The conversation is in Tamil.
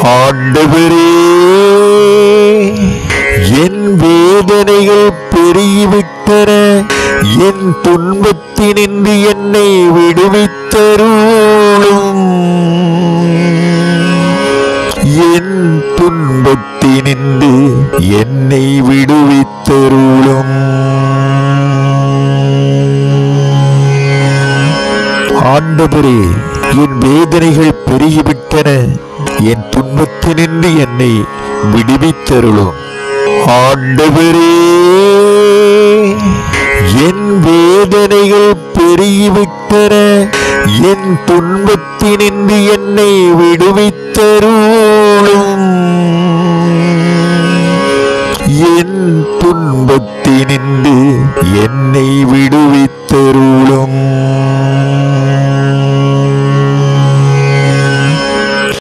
ஆண்டவரே என் வேதனைகள் பெருகிவிட்டன என் துன்பத்தினின்று என்னை விடுவித்தருளும் என் துன்பத்தினின்று என்னை விடுவித்தருளும் ஆண்டவரே என் வேதனைகள் பெருகிவிட்டன என் துன்பத்தினின்று என்னை விடுவித்தருளும் ஆண்டவரே என் வேதனைகள் பெருகிவிட்டன என் துன்பத்தினின்று என்னை விடுவித்தருளும்